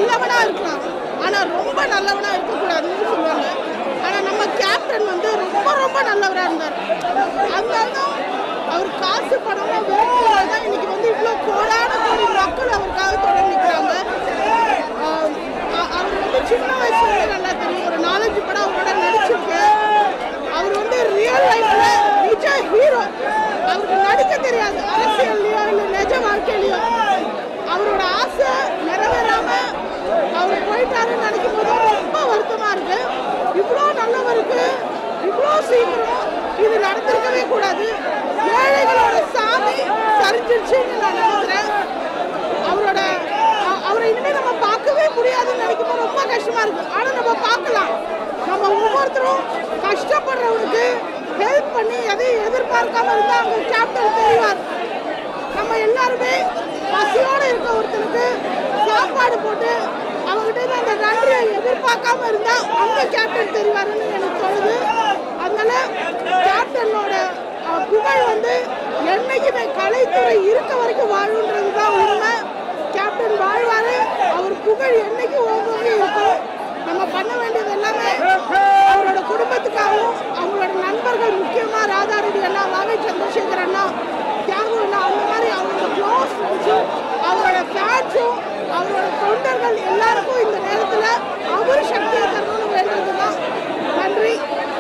நல்லவனா இருக்கலாம் ஆனா ரொம்ப நல்லவனா இருக்கக்கூடாதுன்னு சொல்லுவாங்க ஆனா நம்ம கேப்டன் வந்து ரொம்ப ரொம்ப நல்லவரா இருந்தார் அதனால்தான் அவர் காசு பணமா வேணும்னால தான் இன்னைக்கு வந்து இவ்வளோ கோடான கோடி மக்கள் அவருக்காக தொடர்ந்து நிற்கிறாங்க ஆஹ் அ- அவர் வந்து சின்ன வயசுல இருந்தே நல்லா தெரியும் ஒரு நாலஞ்சு படம் அவரோட நடிச்சிருக்கேன் அவர் வந்து ரியல் லைஃப்ல நிஜ ஹீரோ அவருக்கு நடிக்க தெரியாது அரசியல்லையோ இல்லை நிஜ வாழ்க்கையிலையோ அவரோட ஆசை நிறைவேறாம அவர் போயிட்டாருன்னு நினைக்கும் போது ரொம்ப வருத்தமா இருக்கு இவ்வளோ நல்லவருக்கு இவ்வளோ சீக்கிரம் இது நடந்திருக்கவே கூடாது ஏழைகளோட சாமி சரிஞ்சிருச்சுன்னு நான் நினைக்கிறேன் அவரோட அ- அவரை இனிமே நம்ம பார்க்கவே முடியாதுன்னு நினைக்கும் போது ரொம்ப கஷ்டமா இருக்கு ஆனா நம்ம பார்க்கலாம் நம்ம ஒவ்வொருத்தரும் கஷ்டப்படுறவனுக்கு ஹெல்ப் பண்ணி எதையும் எதிர்பார்க்காம இருந்தா அவங்க கேப்டன் தெரிவார் நம்ம எல்லாருமே பசியோட இருக்க ஒருத்தருக்கு சாப்பாடு போட்டு அவங்ககிட்ட இருந்து அந்த நன்றியை எதிர்பார்க்காம இருந்தா அந்த கேப்டன் தெரிவாருன்னு எனக்கு தோணுது அதனால கேப்டனோட அஹ், புகழ் வந்து என்னைக்குமே கலைத்துறை இருக்க வரைக்கும் வாழுன்றது தான் உண்மை கேப்டன் வாழ்வாரு அவர் புகழ் என்னைக்கு ஓங்கி இருக்கும் நம்ம பண்ண வேண்டியது எல்லாமே அவரோட குடும்பத்துக்காகவும் அவங்களோட நண்பர்கள் முக்கியமா ராதாரவி அண்ணா வாகை சந்திரசேகர் அண்ணா தியாகு அண்ணா அந்த மாதிரி அவரோட க்ளோஸ் ஃப்ரெண்ட்ஸும் அவரோட ஃபேன்ஸும் அவரோட தொண்டர்கள் எல்லாருக்கும் இந்த நேரத்தில் அவர் சக்தியை தரணும்னு வேண்டது தான் நன்றி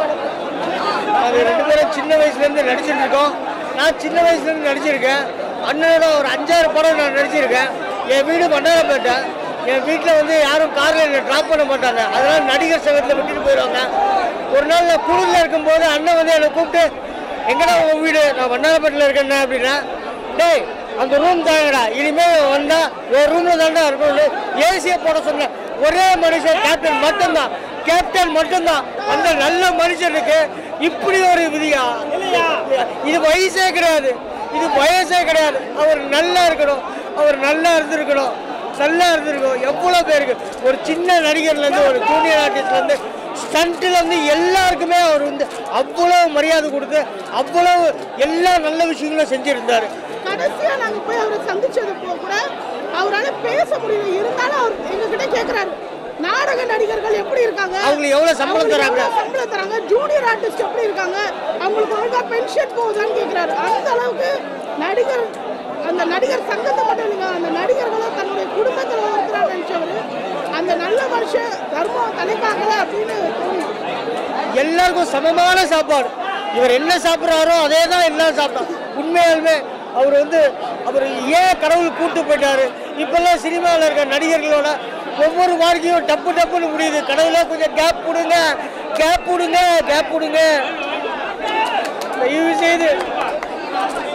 அது ரெண்டு பேரும் சின்ன வயசுலேருந்து நடிச்சிட்டு இருக்கோம் நான் சின்ன வயசுலேருந்து நடிச்சிருக்கேன் அண்ணனோட ஒரு அஞ்சாறு படம் நான் நடிச்சிருக்கேன் என் வீடு மன்னாரப்பேட்டை என் வீட்டில் வந்து யாரும் காரில் என்னை ட்ராப் பண்ண மாட்டாங்க அதனால் நடிகர் சங்கத்தில் விட்டுட்டு போயிடுவாங்க ஒரு நாள் நான் குழுவில் இருக்கும்போது அண்ணன் வந்து என்னை கூப்பிட்டு எங்கடா உன் வீடு நான் மன்னாரப்பேட்டில் இருக்கேன்னா அப்படின்னா டேய் அந்த ரூம் தாங்கடா இனிமேல் வந்தால் ஒரு ரூமில் தாண்டா இருக்கணும்னு ஏசியை போட சொன்னேன் ஒரே மனுஷன் கேப்டன் மட்டும்தான் கேப்டன் மட்டும்தான் அந்த நல்ல மனுஷனுக்கு இப்படி ஒரு விதியா இது வயசே கிடையாது இது வயசே கிடையாது அவர் நல்லா இருக்கணும் அவர் நல்லா இருந்திருக்கணும் நல்லா இருந்திருக்கும் எவ்வளோ பேருக்கு ஒரு சின்ன நடிகர்லேருந்து ஒரு ஜூனியர் ஆர்டிஸ்ட்லேருந்து ஸ்டண்ட்லேருந்து எல்லாருக்குமே அவர் வந்து அவ்வளோ மரியாதை கொடுத்து அவ்வளோ எல்லா நல்ல விஷயங்களும் செஞ்சுருந்தார் கடைசியா நாங்க போய் அவரை சந்திச்சது போக கூட அவரால் பேச முடியல இருந்தாலும் அவர் எங்ககிட்ட கேக்குறாரு நாடக நடிகர்கள் எப்படி இருக்காங்க அவங்களுக்கு எவ்வளவு சம்பளம் அவங்களுக்கு தராங்க? எவ்வளவு சம்பளம் தராங்க ஜூனியர் ஆர்டிஸ்ட் எப்படி இருக்காங்க அவங்களுக்கு ஒழுங்கா பென்ஷன் போகுதான்னு கேக்குறாரு அந்த அளவுக்கு நடிகர் அந்த நடிகர் சங்கத்தை மட்டும் இல்லைங்க அந்த நடிகர்களும் தன்னுடைய குடும்பத்தில் ஒருத்தரா நினைச்சவர் அந்த நல்ல மனுஷன் தர்மம் தலைக்காகல அப்படின்னு தோணுது எல்லாருக்கும் சமமான சாப்பாடு இவர் என்ன சாப்பிட்றாரோ அதே தான் எல்லாம் சாப்பிட்டோம் உண்மையாலுமே அவர் வந்து அவர் ஏன் கடவுள் கூட்டு போயிட்டாரு இப்பெல்லாம் சினிமாவில் இருக்க நடிகர்களோட ஒவ்வொரு வாழ்க்கையும் டப்பு டப்புன்னு முடியுது கடவுளே கொஞ்சம் கேப் கொடுங்க கேப் கொடுங்க கேப் கொடுங்க தயவு செய்து